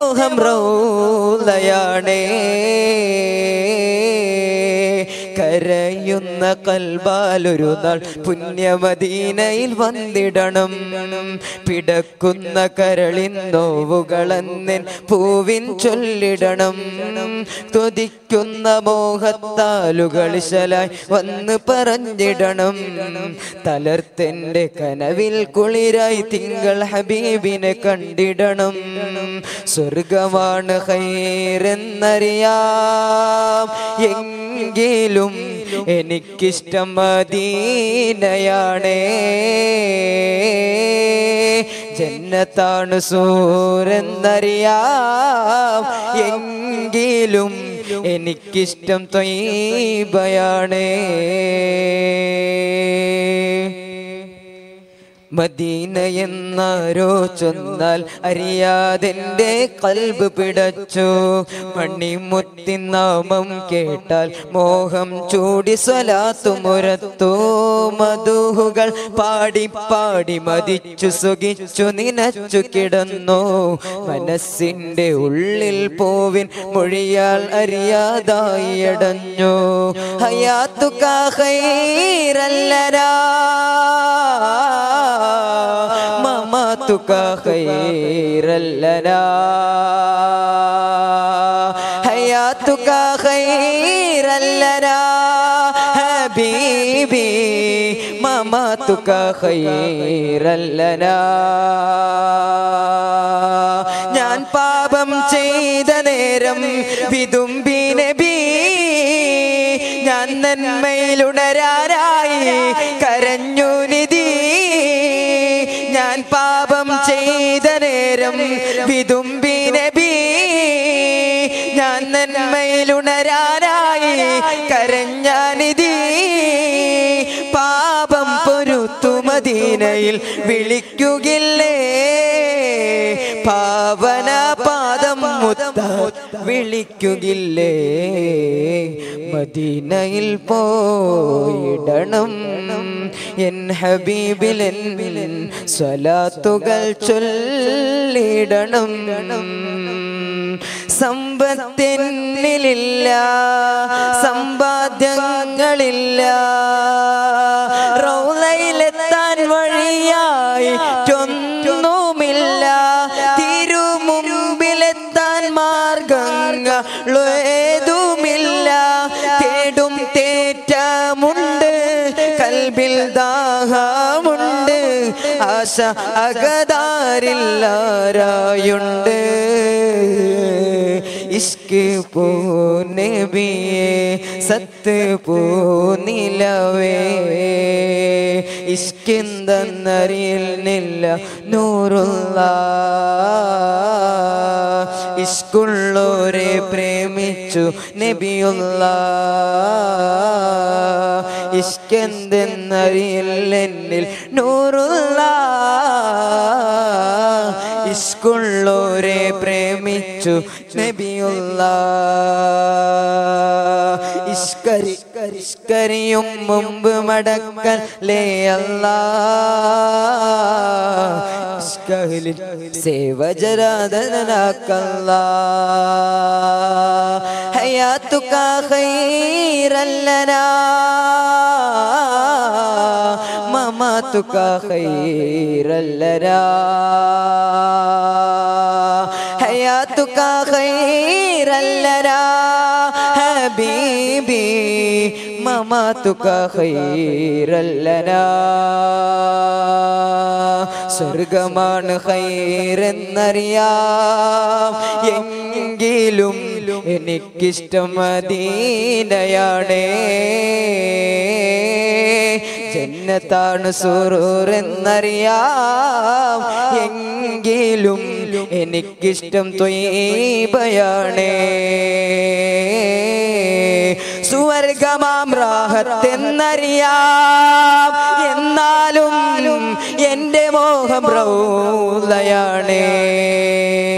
മോഹം റൗലയാണേ കരയുന്ന കൽബാലൊരു നാൾ പുണ്യമദീനയിൽ വന്നിടണം പിടക്കുന്ന കരളിൻ നോവുകളെന്നിൻ പൂവിൻ ചൊല്ലിടണം കൊതിക്കുന്ന മോഹത്താലുകളിശലായി വന്ന് പറഞ്ഞിടണം തളർത്തെന്റെ കനവിൽ കുളിരായി തിങ്കൾ ഹബീബിനെ കണ്ടിടണം സ്വർഗമാണ് ഹൈരെന്നറിയാം എങ്കിലും എനിക്കിഷ്ടം മദീനയാണേ ജന്നത്താണ് സൂരെന്നറിയാം എങ്കിലും എനിക്കിഷ്ടം തൊയ്ബയാണേ മദീന എന്നാരോ ചൊന്നാൽ അറിയാതെന്റെ കൽബ് പിടച്ചു മണിമുത്തി നാമം കേട്ടാൽ മോഹം ചൂടി സ്വലാത്തു മുരത്തു മധുഹുകൾ പാടി പാടി മതിച്ചു സുഖിച്ചു നിനച്ചു കിടന്നു മനസ്സിന്റെ ഉള്ളിൽ പൂവിൻ മൊഴിയാൽ അറിയാതായി അടഞ്ഞു ഹയാത്തു കാഹൈരല്ലരാ മമാതുക ഖൈറല്ലനാ ഹയാതുക ഖൈറല്ലനാ ഹബീബി മമാതുക ഖൈറല്ലനാ ഞാൻ പാപം ചെയ്ത നേരം വിതുമ്പി നബി ഞാൻ നന്മയിലുണരാനായി കരഞ്ഞു നിധി ഞാൻ പാപം ചെയ്ത നേരം വിതുമ്പി നബി ഞാൻ നന്മയിലുണരാനായി കരഞ്ഞാനിധി പാപം പൊരുത്തു മദീനയിൽ വിളിക്കുകില്ലേ പാവന പാദം മുത്ത വിളിക്കുകില്ലേ മദീനയിൽ പോയിടണം എൻ ഹബീബിലൻ സ്വലാത്തുകൾ ചൊല്ലിടണം സമ്പത്തിനിലില്ല സമ്പാദ്യങ്ങളില്ല റൗലയിലെത്താൻ വഴിയായി ഒന്നുമില്ല തിരുമുമ്പിലെത്താൻ മാർഗങ്ങളേതുമില്ല തേടും തേറ്റമുണ്ട് കൽബിൽ ദാഹമുണ്ട് ആശ അകതാരില്ലാരായുണ്ട് ഇഷ്ക് പൂ നബിയെ സത്ത് പൂ നിലവേ ഇഷ്കിന്തെന്നറിയില്ല നൂറുള്ള ഇഷ്കുള്ളോരെ പ്രേമിച്ചു നബിയുള്ള ഇഷ്കെന്തെന്നറിയില്ല എന്നിൽ നൂറുള്ള ഇഷ്കുള്ളോരെ പ്രേമിച്ചു നബിയുള്ള ഇഷ്കരി ഇഷ്കരിയും മുമ്പ് മടക്കൽ ലേ അല്ലാ ഇഷ്കഹലിൽ സേവജരാധനാക്കല്ല ഹയാത്തുക ഖൈറല്ലനാ മമാതുക ഖൈറല്ലനാ ഹയാത്തുക ഖൈറല്ലനാ ഹബീബി മമാതുക ഖൈറല്ലനാ സ്വർഗമാണ് ഖൈറെന്നറിയാം എങ്കിലും എനിക്കിഷ്ടം മദീനയാണേ ജന്നത്താണ് സുറൂറെന്നറിയാം എങ്കിലും എനിക്കിഷ്ടം തൊയ്ബയാണേ സുവർഗമാം റാഹത്തെന്നറിയാം എന്നാലും എൻ്റെ മോഹം റൗലയാണേ